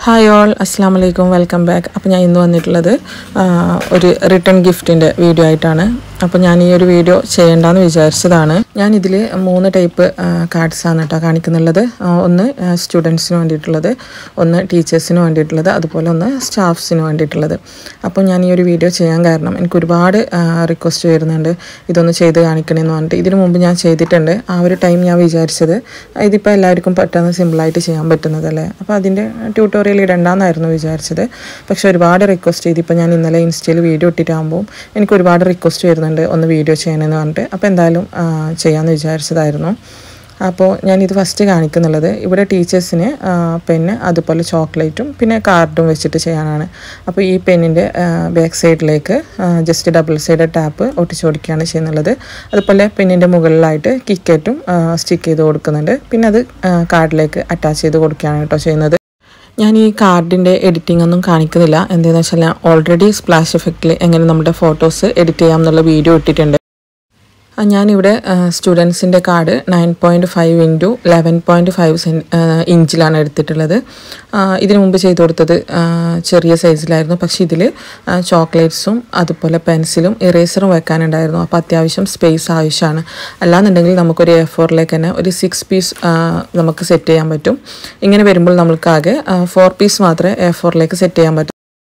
hi all അസ്സാം വലൈക്കും welcome back അപ്പോൾ ഞാൻ ഇന്ന് വന്നിട്ടുള്ളത് ആ, ഒരു റിട്ടേൺ ഗിഫ്റ്റിൻ്റെ വീഡിയോ ആയിട്ടാണ് അപ്പോൾ ഞാൻ ഈ ഒരു വീഡിയോ ചെയ്യേണ്ടെന്ന് വിചാരിച്ചതാണ് ഞാൻ ഇതിൽ മൂന്ന് ടൈപ്പ് കാർഡ്സ് ആണ് കേട്ടോ കാണിക്കുന്നുള്ളത് ആ, ഒന്ന് സ്റ്റുഡൻസിന് വേണ്ടിയിട്ടുള്ളത് ഒന്ന് ടീച്ചേഴ്സിന് വേണ്ടിയിട്ടുള്ളത് അതുപോലെ ഒന്ന് സ്റ്റാഫ്സിന് വേണ്ടിയിട്ടുള്ളത് അപ്പോൾ ഞാൻ ഈ ഒരു വീഡിയോ ചെയ്യാൻ കാരണം എനിക്ക് ഒരുപാട് റിക്വസ്റ്റ് വരുന്നുണ്ട് ഇതൊന്ന് ചെയ്ത് കാണിക്കണമെന്ന് പറഞ്ഞിട്ട് ഇതിനു മുമ്പ് ഞാൻ ചെയ്തിട്ടുണ്ട് ആ ഒരു ടൈം ഞാൻ വിചാരിച്ചത് ഇതിപ്പോൾ എല്ലാവർക്കും പെട്ടെന്ന് സിമ്പിളായിട്ട് ചെയ്യാൻ പറ്റുന്നതല്ലേ അപ്പോൾ അതിൻ്റെ ട്യൂട്ടോറിയൽ ഇടണ്ടെന്നായിരുന്നു വിചാരിച്ചത് പക്ഷെ ഒരുപാട് റിക്വസ്റ്റ് ചെയ്തിപ്പോൾ ഞാൻ ഇന്നലെ ഇൻസ്റ്റയിൽ വീഡിയോ ഇട്ടിട്ടാകുമ്പോൾ എനിക്ക് ഒരുപാട് റിക്വസ്റ്റ് വരുന്നുണ്ട് ഒന്ന് വീഡിയോ ചെയ്യണമെന്ന് പറഞ്ഞിട്ട് അപ്പോൾ എന്തായാലും ആ, ചെയ്യാമെന്ന് വിചാരിച്ചതായിരുന്നു അപ്പോൾ ഞാനിത് ഫസ്റ്റ് കാണിക്കുന്നുള്ളത് ഇവിടെ ടീച്ചേഴ്സിന് പെന്ന് അതുപോലെ ചോക്ലേറ്റും പിന്നെ കാർഡും വെച്ചിട്ട് ചെയ്യാനാണ് അപ്പോൾ ഈ പെന്നിൻ്റെ ബാക്ക് സൈഡിലേക്ക് ജസ്റ്റ് ഡബിൾ സൈഡ് ടാപ്പ് ഒട്ടിച്ച് കൊടുക്കുകയാണ് ചെയ്യുന്നുള്ളത് അതുപോലെ പെന്നിൻ്റെ മുകളിലായിട്ട് കിക്കറ്റും സ്റ്റിക്ക് ചെയ്ത് കൊടുക്കുന്നുണ്ട് പിന്നെ അത് കാർഡിലേക്ക് അറ്റാച്ച് ചെയ്ത് കൊടുക്കുകയാണ് കേട്ടോ ചെയ്യുന്നത് ഞാൻ ഈ കാർഡിൻ്റെ എഡിറ്റിംഗ് ഒന്നും കാണിക്കുന്നില്ല എന്താണെന്ന് വെച്ചാൽ ഞാൻ ഓൾറെഡി സ്പ്ലാഷ് എഫക്റ്റിൽ എങ്ങനെ നമ്മുടെ ഫോട്ടോസ് എഡിറ്റ് ചെയ്യാം എന്നുള്ള വീഡിയോ ഇട്ടിട്ടുണ്ട് ആ, ഞാനിവിടെ സ്റ്റുഡൻസിൻ്റെ card nine point five into eleven point five സെൻ ഇഞ്ചിലാണ് എടുത്തിട്ടുള്ളത് ആ, ഇതിനു മുമ്പ് ചെയ്തു കൊടുത്തത് ആ, ചെറിയ സൈസിലായിരുന്നു പക്ഷേ ഇതിൽ ചോക്ലേറ്റ്സും അതുപോലെ പെൻസിലും ഇറേസറും വെക്കാനുണ്ടായിരുന്നു അപ്പോൾ അത്യാവശ്യം സ്പേസ് ആവശ്യമാണ് അല്ലാന്നുണ്ടെങ്കിൽ നമുക്കൊരു എ ഫോറിലേക്ക് തന്നെ ഒരു സിക്സ് പീസ് നമുക്ക് സെറ്റ് ചെയ്യാൻ പറ്റും ഇങ്ങനെ വരുമ്പോൾ നമുക്കാകെ ഫോർ പീസ് മാത്രമേ എ ഫോറിലേക്ക് സെറ്റ് ചെയ്യാൻ പറ്റൂ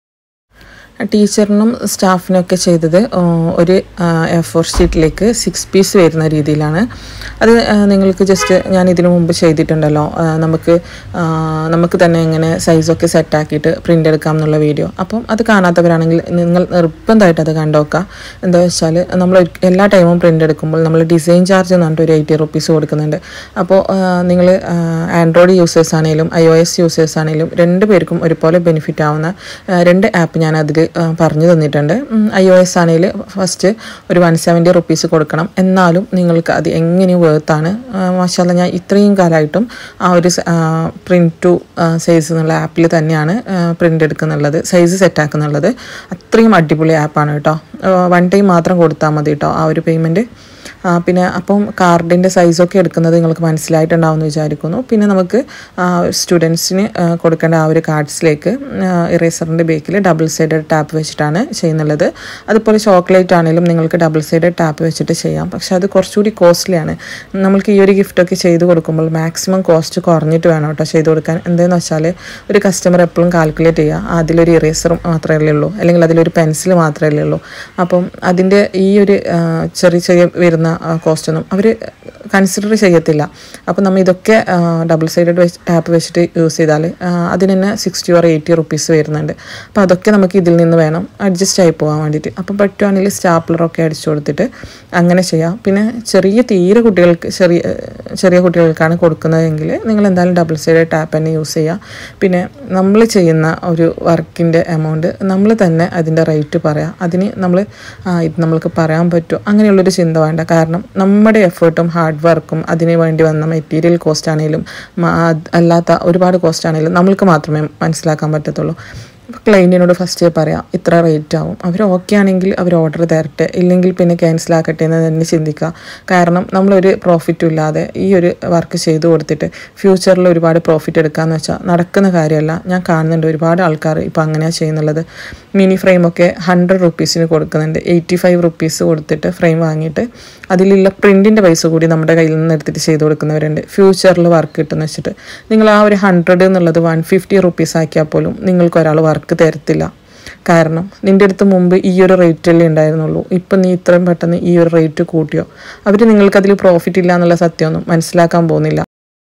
ടീച്ചറിനും സ്റ്റാഫിനും ഒക്കെ ചെയ്തത് ആ, ഒരു എ ഫോർ ഷീറ്റിലേക്ക് സിക്സ് പീസ് വരുന്ന രീതിയിലാണ് അത് ആ, നിങ്ങൾക്ക് ജസ്റ്റ് ഞാൻ ഇതിനു മുമ്പ് ചെയ്തിട്ടുണ്ടല്ലോ ആ, നമുക്ക് ആ, നമുക്ക് തന്നെ എങ്ങനെ സൈസൊക്കെ സെറ്റാക്കിയിട്ട് പ്രിൻ്റ് എടുക്കാം എന്നുള്ള വീഡിയോ അപ്പം അത് കാണാത്തവരാണെങ്കിൽ നിങ്ങൾ നിർബന്ധമായിട്ട് അത് കണ്ടുനോക്കുക എന്താ വെച്ചാൽ നമ്മൾ ഒരിക്ക- എല്ലാ ടൈമും പ്രിൻ്റ് എടുക്കുമ്പോൾ നമ്മൾ ഡിസൈൻ ചാർജ് എന്ന് പറഞ്ഞിട്ട് ഒരു എയ്റ്റി റുപ്പീസ് കൊടുക്കുന്നുണ്ട് അപ്പോൾ നിങ്ങൾ ആൻഡ്രോയിഡ് യൂസേഴ്സ് ആണെങ്കിലും ഐ ഒ എസ് യൂസേഴ്സ് ആണെങ്കിലും രണ്ട് പേർക്കും ഒരുപോലെ ബെനിഫിറ്റ് ആവുന്ന ആ, രണ്ട് ആപ്പ് ഞാൻ അതിൽ പറഞ്ഞു തന്നിട്ടുണ്ട് ഐ ഒ എസ് ആണെങ്കിൽ ഫസ്റ്റ് ഒരു വൺ സെവൻറ്റി റുപ്പീസ് കൊടുക്കണം എന്നാലും നിങ്ങൾക്ക് അത് എങ്ങനെയും വേർത്താണ് മാഷാല്ല ഞാൻ ഇത്രയും കാലമായിട്ടും ആ ഒരു പ്രിൻറ്റ് ടു സൈസ് എന്നുള്ള ആപ്പിൽ തന്നെയാണ് പ്രിൻ്റ് എടുക്കുന്നുള്ളത് സൈസ് സെറ്റ് ആക്കുന്നുള്ളത് അത്രയും അടിപൊളി ആപ്പാണ് കേട്ടോ വൺ ടൈം മാത്രം കൊടുത്താൽ മതി കേട്ടോ ആ ഒരു പേയ്മെൻറ്റ് ആ, പിന്നെ അപ്പം കാർഡിൻ്റെ സൈസൊക്കെ എടുക്കുന്നത് നിങ്ങൾക്ക് മനസ്സിലായിട്ടുണ്ടാവും എന്ന് വിചാരിക്കുന്നു പിന്നെ നമുക്ക് സ്റ്റുഡൻസിന് കൊടുക്കേണ്ട ആ ഒരു കാർഡ്സിലേക്ക് ഇറേസറിൻ്റെ ബേക്കിൽ ഡബിൾ സൈഡഡ് ടാപ്പ് വെച്ചിട്ടാണ് ചെയ്യുന്നുള്ളത് അതുപോലെ ചോക്ലേറ്റ് ആണെങ്കിലും നിങ്ങൾക്ക് ഡബിൾ സൈഡഡ് ടാപ്പ് വെച്ചിട്ട് ചെയ്യാം പക്ഷെ അത് കുറച്ചുകൂടി കോസ്റ്റ്ലിയാണ് നമ്മൾക്ക് ഈ ഒരു ഗിഫ്റ്റൊക്കെ ചെയ്ത് കൊടുക്കുമ്പോൾ മാക്സിമം കോസ്റ്റ് കുറഞ്ഞിട്ട് വേണം കേട്ടോ ചെയ്ത് കൊടുക്കാൻ എന്താണെന്ന് വെച്ചാൽ ഒരു കസ്റ്റമർ എപ്പോഴും കാൽക്കുലേറ്റ് ചെയ്യുക അതിലൊരു ഇറേസർ മാത്രമേ ഉള്ളൂ അല്ലെങ്കിൽ അതിലൊരു പെൻസിൽ മാത്രമേ ഉള്ളൂ അപ്പം അതിൻ്റെ ഈ ഒരു ആ, ചെറിയ ചെറിയ വരുന്ന കോസ്റ്റ് ഒന്നും അവർ കൺസിഡർ ചെയ്യത്തില്ല അപ്പം നമ്മൾ ഇതൊക്കെ ഡബിൾ സൈഡഡ് വെച്ച് ടാപ്പ് വെച്ചിട്ട് യൂസ് ചെയ്താൽ അതിന് തന്നെ സിക്സ്റ്റി ഓർ എയ്റ്റി റുപ്പീസ് വരുന്നുണ്ട് അപ്പോൾ അതൊക്കെ നമുക്ക് ഇതിൽ നിന്ന് വേണം അഡ്ജസ്റ്റ് ആയി പോകാൻ വേണ്ടിയിട്ട് അപ്പം പറ്റുവാണെങ്കിൽ സ്റ്റാപ്ലറൊക്കെ അടിച്ചു കൊടുത്തിട്ട് അങ്ങനെ ചെയ്യാം പിന്നെ ചെറിയ തീരെ കുട്ടികൾക്ക് ചെറിയ ചെറിയ കുട്ടികൾക്കാണ് കൊടുക്കുന്നതെങ്കിൽ നിങ്ങൾ എന്തായാലും ഡബിൾ സൈഡ് ടാപ്പ് തന്നെ യൂസ് ചെയ്യുക പിന്നെ നമ്മൾ ചെയ്യുന്ന ഒരു വർക്കിൻ്റെ എമൗണ്ട് നമ്മൾ തന്നെ അതിൻ്റെ റേറ്റ് പറയാം അതിന് നമ്മൾ ഇത് നമ്മൾക്ക് പറയാൻ പറ്റുമോ അങ്ങനെയുള്ളൊരു ചിന്ത വേണ്ട കാരണം നമ്മുടെ എഫേർട്ടും ഹാർഡ് വർക്കും അതിന് വേണ്ടി വന്ന മെറ്റീരിയൽ കോസ്റ്റ് ആണെങ്കിലും മ- അത് അല്ലാത്ത ഒരുപാട് കോസ്റ്റ് ആണെങ്കിലും നമ്മൾക്ക് മാത്രമേ മനസ്സിലാക്കാൻ പറ്റത്തുള്ളൂ അപ്പോൾ ക്ലൈൻറ്റിനോട് ഫസ്റ്റ് പറയാം ഇത്ര റേറ്റ് ആവും അവർ ഓക്കെ ആണെങ്കിൽ അവർ ഓർഡർ തരട്ടെ ഇല്ലെങ്കിൽ പിന്നെ ക്യാൻസൽ ആക്കട്ടെ എന്ന് തന്നെ ചിന്തിക്കുക കാരണം നമ്മളൊരു പ്രോഫിറ്റും ഇല്ലാതെ ഈ ഒരു വർക്ക് ചെയ്തു കൊടുത്തിട്ട് ഫ്യൂച്ചറിൽ ഒരുപാട് പ്രോഫിറ്റ് എടുക്കാമെന്ന് വെച്ചാൽ നടക്കുന്ന കാര്യമല്ല ഞാൻ കാണുന്നുണ്ട് ഒരുപാട് ആൾക്കാർ ഇപ്പോൾ അങ്ങനെയാണ് ചെയ്യുന്നുള്ളത് മിനി ഫ്രെയിമൊക്കെ ഹൺഡ്രഡ് റുപ്പീസിന് കൊടുക്കുന്നുണ്ട് എയ്റ്റി ഫൈവ് റുപ്പീസ് കൊടുത്തിട്ട് ഫ്രെയിം വാങ്ങിയിട്ട് അതിലുള്ള പ്രിൻറ്റിൻ്റെ പൈസ കൂടി നമ്മുടെ കയ്യിൽ നിന്ന് എടുത്തിട്ട് ചെയ്ത് കൊടുക്കുന്നവരുണ്ട് ഫ്യൂച്ചറിൽ വർക്ക് കിട്ടുന്ന വെച്ചിട്ട് നിങ്ങൾ ആ ഒരു ഹൺഡ്രഡ് എന്നുള്ളത് വൺ ഫിഫ്റ്റി റുപ്പീസ് ആക്കിയാൽ പോലും നിങ്ങൾക്ക് ഒരാൾ വർക്ക് തരത്തില്ല കാരണം നിൻ്റെ അടുത്ത് മുമ്പ് ഈ ഒരു റേറ്റല്ലേ ഉണ്ടായിരുന്നുള്ളൂ ഇപ്പം നീ ഇത്രയും പെട്ടെന്ന് ഈ ഒരു റേറ്റ് കൂട്ടിയോ അവർ നിങ്ങൾക്ക് അതിൽ പ്രോഫിറ്റ് ഇല്ല എന്നുള്ള സത്യമൊന്നും മനസ്സിലാക്കാൻ പോകുന്നില്ല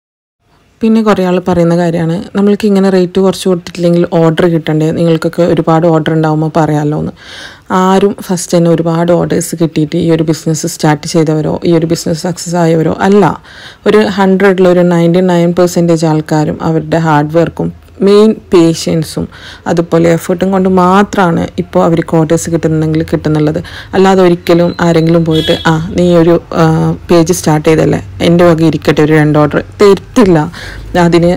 പിന്നെ കുറേ ആൾ പറയുന്ന കാര്യമാണ് നമ്മൾക്ക് ഇങ്ങനെ റേറ്റ് കുറച്ച് കൊടുത്തിട്ടില്ലെങ്കിൽ ഓർഡർ കിട്ടണ്ടേ നിങ്ങൾക്കൊക്കെ ഒരുപാട് ഓർഡർ ഉണ്ടാകുമ്പോൾ പറയാമല്ലോ എന്ന് ആരും ഫസ്റ്റ് തന്നെ ഒരുപാട് ഓർഡേഴ്സ് കിട്ടിയിട്ട് ഈ ഒരു ബിസിനസ് സ്റ്റാർട്ട് ചെയ്തവരോ ഈ ഒരു ബിസിനസ് സക്സസ് ആയവരോ അല്ല ഒരു ഹൺഡ്രഡിൽ ഒരു നയൻറ്റി നയൻ പെർസെൻറ്റേജ് ആൾക്കാരും അവരുടെ ഹാർഡ് വർക്കും മെയിൻ പേഷ്യൻസും അതുപോലെ എഫേർട്ടും കൊണ്ട് മാത്രമാണ് ഇപ്പോൾ അവർക്ക് ഓർഡേഴ്സ് കിട്ടുന്നുണ്ടെങ്കിൽ കിട്ടുന്നുള്ളത് അല്ലാതെ ഒരിക്കലും ആരെങ്കിലും പോയിട്ട് ആ നീ ഒരു പേജ് സ്റ്റാർട്ട് ചെയ്തല്ലേ എൻ്റെ വക ഇരിക്കട്ടെ ഒരു രണ്ട് ഓർഡർ തരത്തില്ല അതിന്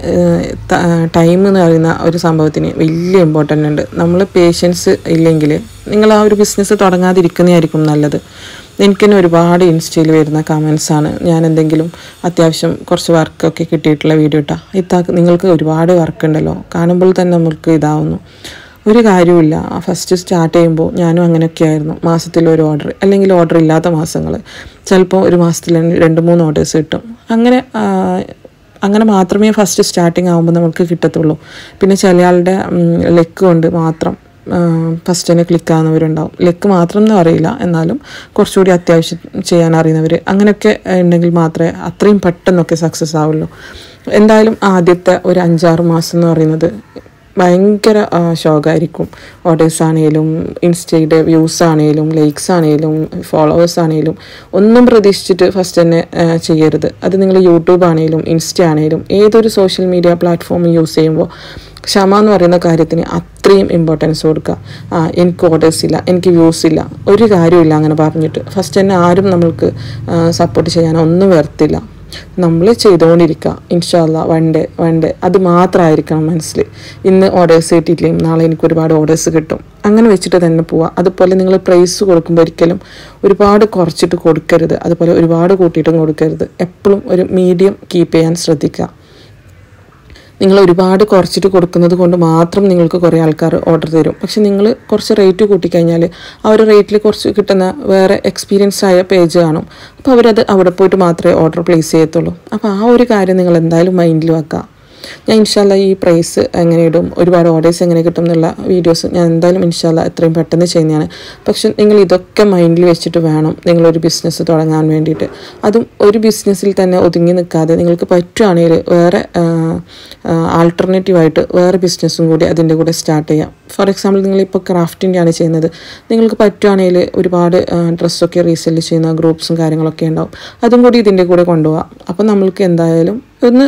ടൈം എന്ന് പറയുന്ന ഒരു സംഭവത്തിന് വലിയ ഇമ്പോർട്ടൻ്റ് ഉണ്ട് നമ്മൾ പേഷ്യൻസ് ഇല്ലെങ്കിൽ നിങ്ങൾ ആ ഒരു ബിസിനസ് തുടങ്ങാതിരിക്കുന്നതായിരിക്കും നല്ലത് എനിക്ക് തന്നെ ഒരുപാട് ഇൻസ്റ്റയിൽ വരുന്ന കമൻസ് ആണ് ഞാൻ എന്തെങ്കിലും അത്യാവശ്യം കുറച്ച് വർക്കൊക്കെ കിട്ടിയിട്ടുള്ള വീഡിയോ ഇട്ടാ ഇത്താ നിങ്ങൾക്ക് ഒരുപാട് വർക്ക് ഉണ്ടല്ലോ കാണുമ്പോൾ തന്നെ നമുക്ക് ഇതാവുന്നു ഒരു കാര്യമില്ല ഫസ്റ്റ് സ്റ്റാർട്ട് ചെയ്യുമ്പോൾ ഞാനും അങ്ങനെയൊക്കെ ആയിരുന്നു മാസത്തിൽ ഒരു ഓർഡർ അല്ലെങ്കിൽ ഓർഡർ ഇല്ലാത്ത മാസങ്ങൾ ചിലപ്പോൾ ഒരു മാസത്തിൽ രണ്ട് മൂന്ന് ഓർഡേഴ്സ് കിട്ടും അങ്ങനെ ആ, അങ്ങനെ മാത്രമേ ഫസ്റ്റ് സ്റ്റാർട്ടിങ് ആകുമ്പോൾ നമുക്ക് കിട്ടത്തുള്ളൂ പിന്നെ ചില ആളുടെ ലെക്ക് കൊണ്ട് മാത്രം ഫസ്റ്റ് തന്നെ ക്ലിക്ക് ആകുന്നവരുണ്ടാവും ലെക്ക് മാത്രം എന്ന് അറിയില്ല എന്നാലും കുറച്ചുകൂടി അത്യാവശ്യം ചെയ്യാൻ അറിയുന്നവർ അങ്ങനെയൊക്കെ ഉണ്ടെങ്കിൽ മാത്രമേ അത്രയും പെട്ടെന്നൊക്കെ സക്സസ് ആവുള്ളൂ എന്തായാലും ആദ്യത്തെ ഒരു അഞ്ചാറ് മാസം എന്ന് പറയുന്നത് ഭയങ്കര ഷോക്കായിരിക്കും ഓർഡേഴ്സ് ആണെങ്കിലും ഇൻസ്റ്റയുടെ വ്യൂസ് ആണെങ്കിലും ലൈക്സ് ആണെങ്കിലും ഫോളോവേഴ്സ് ആണെങ്കിലും ഒന്നും പ്രതീക്ഷിച്ചിട്ട് ഫസ്റ്റ് തന്നെ ആ, ചെയ്യരുത് അത് നിങ്ങൾ യൂട്യൂബ് ആണെങ്കിലും ഇൻസ്റ്റ ആണെങ്കിലും ഏതൊരു സോഷ്യൽ മീഡിയ പ്ലാറ്റ്ഫോം യൂസ് ചെയ്യുമ്പോൾ ക്ഷമ എന്ന് പറയുന്ന കാര്യത്തിന് അത്രയും ഇമ്പോർട്ടൻസ് കൊടുക്കുക ആ എനിക്ക് ഓർഡേഴ്സ് ഇല്ല എനിക്ക് വ്യൂസ് ഇല്ല ഒരു കാര്യമില്ല അങ്ങനെ പറഞ്ഞിട്ട് ഫസ്റ്റ് തന്നെ ആരും നമ്മൾക്ക് സപ്പോർട്ട് ചെയ്യാൻ ഒന്നും വരത്തില്ല നമ്മൾ ചെയ്തുകൊണ്ടിരിക്കുക ഇൻഷാല്ല വൺ ഡേ വൺ ഡേ അത് മാത്രമായിരിക്കണം മനസ്സിൽ ഇന്ന് ഓർഡേഴ്സ് കിട്ടിയിട്ടില്ലെങ്കിൽ നാളെ എനിക്ക് ഒരുപാട് ഓർഡേഴ്സ് കിട്ടും അങ്ങനെ വെച്ചിട്ട് തന്നെ പോവുക അതുപോലെ നിങ്ങൾ പ്രൈസ് കൊടുക്കുമ്പോൾ ഒരിക്കലും ഒരുപാട് കുറച്ചിട്ട് കൊടുക്കരുത് അതുപോലെ ഒരുപാട് കൂട്ടിയിട്ടും കൊടുക്കരുത് എപ്പോഴും ഒരു മീഡിയം കീപ്പ് ചെയ്യാൻ ശ്രദ്ധിക്കുക നിങ്ങൾ ഒരുപാട് കുറച്ചിട്ട് കൊടുക്കുന്നത് കൊണ്ട് മാത്രം നിങ്ങൾക്ക് കുറേ ആൾക്കാർ ഓർഡർ തരും പക്ഷെ നിങ്ങൾ കുറച്ച് റേറ്റ് കൂട്ടിക്കഴിഞ്ഞാൽ ആ ഒരു റേറ്റിൽ കുറച്ച് കിട്ടുന്ന വേറെ എക്സ്പീരിയൻസ് ആയ പേജ് കാണും അപ്പോൾ അവരത് അവിടെ പോയിട്ട് മാത്രമേ ഓർഡർ പ്ലേസ് ചെയ്യത്തുള്ളൂ അപ്പോൾ ആ ഒരു കാര്യം നിങ്ങൾ എന്തായാലും മൈൻഡിൽ വെക്കുക ഞാൻ ഇൻഷാല്ല ഈ പ്രൈസ് എങ്ങനെ ഇടും ഒരുപാട് ഓർഡേഴ്സ് എങ്ങനെ കിട്ടും എന്നുള്ള വീഡിയോസ് ഞാൻ എന്തായാലും ഇൻഷാല്ല എത്രയും പെട്ടെന്ന് ചെയ്യുന്നതാണ് പക്ഷെ നിങ്ങൾ ഇതൊക്കെ മൈൻഡിൽ വെച്ചിട്ട് വേണം നിങ്ങളൊരു ബിസിനസ് തുടങ്ങാൻ വേണ്ടിയിട്ട് അതും ഒരു ബിസിനസ്സിൽ തന്നെ ഒതുങ്ങി നിൽക്കാതെ നിങ്ങൾക്ക് പറ്റുവാണെങ്കിൽ വേറെ ആൾട്ടർനേറ്റീവായിട്ട് വേറെ ബിസിനസ്സും കൂടി അതിൻ്റെ കൂടെ സ്റ്റാർട്ട് ചെയ്യാം ഫോർ എക്സാമ്പിൾ നിങ്ങളിപ്പോൾ ക്രാഫ്റ്റിൻ്റെ ആണ് ചെയ്യുന്നത് നിങ്ങൾക്ക് പറ്റുവാണെങ്കിൽ ഒരുപാട് ഡ്രസ്സൊക്കെ റീസെല് ചെയ്യുന്ന ഗ്രൂപ്പ്സും കാര്യങ്ങളൊക്കെ ഉണ്ടാവും അതും കൂടി ഇതിൻ്റെ കൂടെ കൊണ്ടുപോകാം അപ്പോൾ നമ്മൾക്ക് എന്തായാലും ഒന്ന്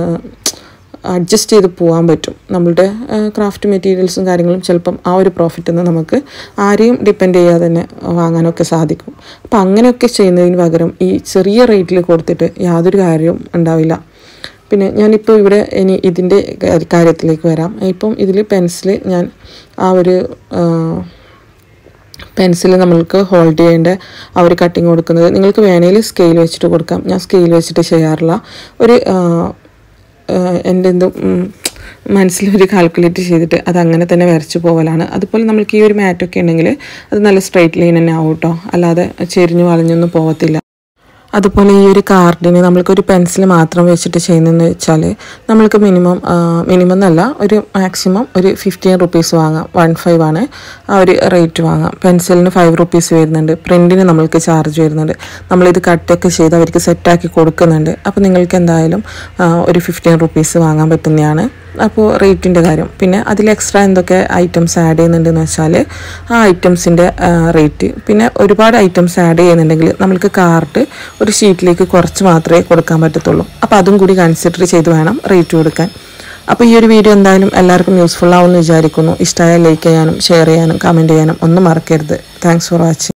അഡ്ജസ്റ്റ് ചെയ്ത് പോകാൻ പറ്റും നമ്മളുടെ ക്രാഫ്റ്റ് മെറ്റീരിയൽസും കാര്യങ്ങളും ചിലപ്പം ആ ഒരു പ്രോഫിറ്റിൽ നിന്ന് നമുക്ക് ആരെയും ഡിപ്പെൻഡ് ചെയ്യാതെ തന്നെ വാങ്ങാനൊക്കെ സാധിക്കും അപ്പം അങ്ങനെയൊക്കെ ചെയ്യുന്നതിന് പകരം ഈ ചെറിയ റേറ്റിൽ കൊടുത്തിട്ട് യാതൊരു കാര്യവും ഉണ്ടാവില്ല പിന്നെ ഞാനിപ്പോൾ ഇവിടെ ഇനി ഇതിൻ്റെ കാര്യത്തിലേക്ക് വരാം ഇപ്പം ഇതിൽ പെൻസിൽ ഞാൻ ആ ഒരു പെൻസിൽ നമ്മൾക്ക് ഹോൾഡ് ചെയ്യേണ്ട ആ ഒരു കട്ടിങ് കൊടുക്കുന്നത് നിങ്ങൾക്ക് വേണമെങ്കിൽ സ്കെയിൽ വെച്ചിട്ട് കൊടുക്കാം ഞാൻ സ്കെയിൽ വെച്ചിട്ട് ചെയ്യാറില്ല ഒരു ആ, ആ, എൻ്റെ എന്തോ ഉം, മനസ്സിലൊരു കാൽക്കുലേറ്റ് ചെയ്തിട്ട് അത് അങ്ങനെ തന്നെ വരച്ചു പോകലാണ് അതുപോലെ നമ്മൾക്ക് ഈ ഒരു മാറ്റൊക്കെ ഉണ്ടെങ്കിൽ അത് നല്ല സ്ട്രൈറ്റ് ലൈൻ തന്നെ ആവും കേട്ടോ അല്ലാതെ ചെരിഞ്ഞു വളഞ്ഞൊന്നും പോകത്തില്ല അതുപോലെ ഈ ഒരു കാർഡിന് നമ്മൾക്കൊരു പെൻസിൽ മാത്രം വെച്ചിട്ട് ചെയ്യുന്നതെന്ന് വെച്ചാൽ നമ്മൾക്ക് മിനിമം മിനിമം എന്നല്ല ഒരു മാക്സിമം ഒരു ഫിഫ്റ്റീൻ റുപ്പീസ് വാങ്ങാം വൺ ഫൈവ് ആണ് ആ ഒരു റേറ്റ് വാങ്ങാം പെൻസിലിന് ഫൈവ് റുപ്പീസ് വരുന്നുണ്ട് പ്രിൻറ്റിന് നമ്മൾക്ക് ചാർജ് വരുന്നുണ്ട് നമ്മളിത് കട്ടൊക്കെ ചെയ്ത് അവർക്ക് സെറ്റാക്കി കൊടുക്കുന്നുണ്ട് അപ്പോൾ നിങ്ങൾക്ക് എന്തായാലും ആ, ഒരു ഫിഫ്റ്റീൻ റുപ്പീസ് വാങ്ങാൻ പറ്റുന്നതാണ് അപ്പോൾ റേറ്റിൻ്റെ കാര്യം പിന്നെ അതിൽ എക്സ്ട്രാ എന്തൊക്കെ ഐറ്റംസ് ആഡ് ചെയ്യുന്നുണ്ടെന്ന് വെച്ചാൽ ആ ഐറ്റംസിൻ്റെ റേറ്റ് പിന്നെ ഒരുപാട് ഐറ്റംസ് ആഡ് ചെയ്യുന്നുണ്ടെങ്കിൽ നമ്മൾക്ക് കാർഡ് ഒരു ഷീറ്റിലേക്ക് കുറച്ച് മാത്രമേ കൊടുക്കാൻ പറ്റത്തുള്ളൂ അപ്പോൾ അതും കൂടി കൺസിഡർ ചെയ്ത് വേണം റേറ്റ് കൊടുക്കാൻ അപ്പോൾ ഈ ഒരു വീഡിയോ എന്തായാലും എല്ലാവർക്കും യൂസ്ഫുൾ ആവുമെന്ന് വിചാരിക്കുന്നു ഇഷ്ടമായ ലൈക്ക് ചെയ്യാനും ഷെയർ ചെയ്യാനും കമൻറ്റ് ചെയ്യാനും ഒന്നും മറക്കരുത് താങ്ക്സ് ഫോർ വാച്ചിങ്